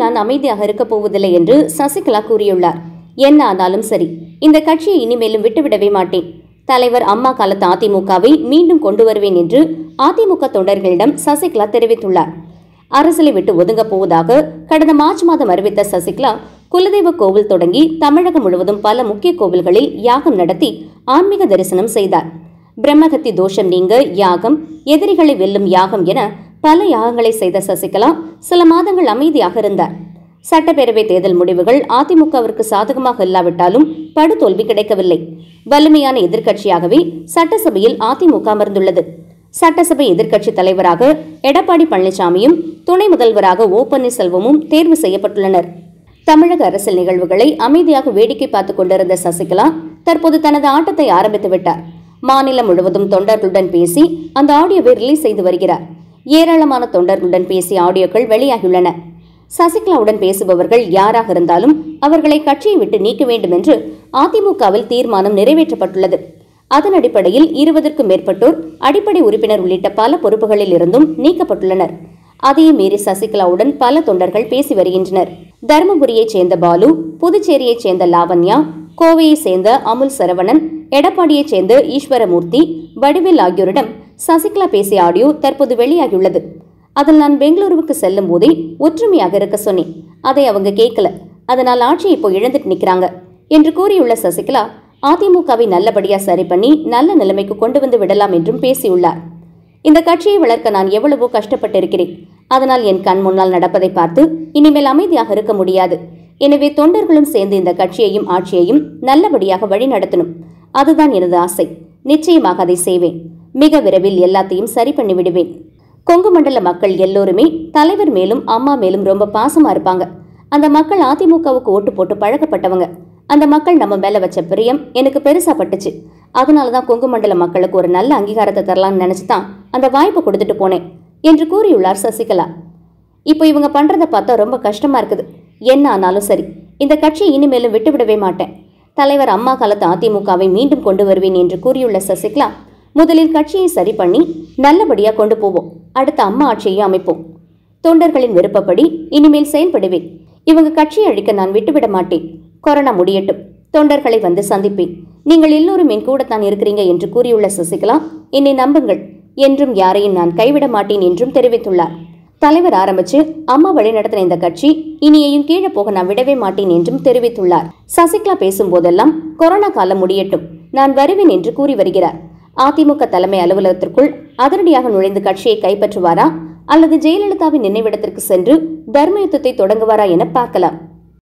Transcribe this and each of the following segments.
நான் அமைதியாக இருக்கப் போவதில்லை என்று சசிகலா கூறியுள்ளார் என்ன ஆனாலும் சரி இந்த கட்சியை இனிமேலும் விட்டுவிடவே மாட்டேன் தலைவர் அம்மா காலத்து அதிமுகவை மீண்டும் கொண்டு வருவேன் என்று அதிமுக தொண்டர்களிடம் சசிகலா தெரிவித்துள்ளார் அரசியலை விட்டு ஒதுங்கப் போவதாக கடந்த மார்ச் மாதம் அறிவித்த சசிகலா குலதெய்வ கோவில் தொடங்கி தமிழகம் முழுவதும் பல முக்கிய கோவில்களில் யாகம் நடத்தி ஆன்மீக தரிசனம் செய்தார் பிரம்மகத்தி தோஷம் நீங்க யாகம் எதிரிகளை வெல்லும் யாகம் என பல யாகங்களை செய்த சசிகலா சில மாதங்கள் அமைதியாக இருந்தார் சட்டப்பேரவை தேர்தல் முடிவுகள் அதிமுகவிற்கு சாதகமாக இல்லாவிட்டாலும் படுதோல்வி கிடைக்கவில்லை வலிமையான எதிர்க்கட்சியாகவே சட்டசபையில் அதிமுக அமர்ந்துள்ளது சட்டசபை எதிர்க்கட்சித் தலைவராக எடப்பாடி பழனிசாமியும் துணை முதல்வராக ஓ பன்னீர்செல்வமும் தேர்வு செய்யப்பட்டுள்ளனர் தமிழக அரசியல் நிகழ்வுகளை அமைதியாக வேடிக்கை பார்த்துக் கொண்டிருந்த சசிகலா தற்போது தனது ஆட்டத்தை ஆரம்பித்து விட்டார் மாநிலம் முழுவதும் தொண்டர்களுடன் பேசி அந்த ஆடியோவை ரிலீஸ் செய்து வருகிறார் ஏராளமான தொண்டர்களுடன் பேசிய ஆடியோக்கள் வெளியாகியுள்ளன சசிகலாவுடன் பேசுபவர்கள் யாராக இருந்தாலும் அவர்களை கட்சியை விட்டு நீக்க வேண்டும் என்று அதிமுகவில் தீர்மானம் நிறைவேற்றப்பட்டுள்ளது அதன் அடிப்படையில் இருபதற்கும் மேற்பட்டோர் அடிப்படை உறுப்பினர் உள்ளிட்ட பல பொறுப்புகளில் இருந்தும் நீக்கப்பட்டுள்ளனர் அதையும் மீறி சசிகலாவுடன் பல தொண்டர்கள் பேசி வருகின்றனர் தருமபுரியைச் சேர்ந்த பாலு புதுச்சேரியைச் சேர்ந்த லாவண்யா கோவையைச் சேர்ந்த அமுல் சரவணன் எடப்பாடியைச் சேர்ந்த ஈஸ்வரமூர்த்தி வடிவேல் ஆகியோரிடம் சசிகலா பேசிய ஆடியோ தற்போது வெளியாகியுள்ளது அதில் நான் பெங்களூருவுக்கு செல்லும் போதே ஒற்றுமையாக இருக்க சொன்னேன் அதை அவங்க கேட்கல அதனால் ஆட்சியை இப்போ இழந்துட்டு நிக்கிறாங்க என்று கூறியுள்ள சசிகலா அதிமுகவை நல்லபடியா சரி பண்ணி நல்ல நிலைமைக்கு கொண்டு வந்து விடலாம் என்றும் பேசியுள்ளார் இந்த கட்சியை வளர்க்க நான் எவ்வளவோ கஷ்டப்பட்டிருக்கிறேன் அதனால் என் கண் முன்னால் நடப்பதை பார்த்து இனிமேல் அமைதியாக இருக்க முடியாது எனவே தொண்டர்களும் சேர்ந்து இந்த கட்சியையும் ஆட்சியையும் நல்லபடியாக வழிநடத்தணும் அதுதான் எனது ஆசை நிச்சயமாக அதை செய்வேன் மிக விரைவில் எல்லாத்தையும் சரி பண்ணி விடுவேன் கொங்கு மண்டல மக்கள் எல்லோருமே தலைவர் மேலும் அம்மா மேலும் ரொம்ப பாசமா இருப்பாங்க அந்த மக்கள் அதிமுகவுக்கு ஓட்டு போட்டு பழக்கப்பட்டவங்க அந்த மக்கள் நம்ம மேல வச்ச பிரியம் எனக்கு பெருசா பட்டுச்சு அதனால தான் கொங்கு மண்டல மக்களுக்கு ஒரு நல்ல அங்கீகாரத்தை தரலாம்னு நினைச்சு தான் அந்த வாய்ப்பு கொடுத்துட்டு போனேன் என்று கூறியுள்ளார் சசிகலா இப்போ இவங்க பண்றத பார்த்தா ரொம்ப கஷ்டமா இருக்குது என்ன ஆனாலும் சரி இந்த கட்சியை இனிமேலும் விட்டுவிடவே மாட்டேன் தலைவர் அம்மா காலத்து அதிமுகவை மீண்டும் கொண்டு வருவேன் என்று கூறியுள்ள சசிகலா முதலில் கட்சியை சரி பண்ணி நல்லபடியா கொண்டு போவோம் அடுத்த அம்மா ஆட்சியை அமைப்போம் தொண்டர்களின் விருப்பப்படி இனிமேல் செயல்படுவேன் இவங்க கட்சியை அழிக்க நான் விட்டுவிட மாட்டேன் கொரோனா முடியட்டும் தொண்டர்களை வந்து சந்திப்பேன் நீங்கள் எல்லோரும் என் கூடத்தான் இருக்கிறீங்க என்று கூறியுள்ள சசிகலா என்னை நம்புங்கள் என்றும் யாரையும் நான் கைவிட மாட்டேன் என்றும் தெரிவித்துள்ளார் தலைவர் ஆரம்பிச்சு அம்மா வழிநடத்தின இந்த கட்சி இனியையும் கீழே போக நான் விடவே மாட்டேன் என்றும் தெரிவித்துள்ளார் சசிகலா பேசும்போதெல்லாம் கொரோனா காலம் முடியட்டும் நான் வருவேன் என்று கூறி வருகிறார் அதிமுக தலைமை அலுவலகத்திற்குள் அதிரடியாக நுழைந்து கட்சியை கைப்பற்றுவாரா அல்லது ஜெயலலிதாவின் நினைவிடத்திற்கு சென்று தர்ம யுத்தத்தை தொடங்குவாரா என பார்க்கலாம்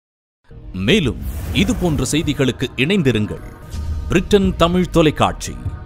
மேலும் இது போன்ற செய்திகளுக்கு இணைந்திருங்கள் பிரிட்டன் தமிழ் தொலைக்காட்சி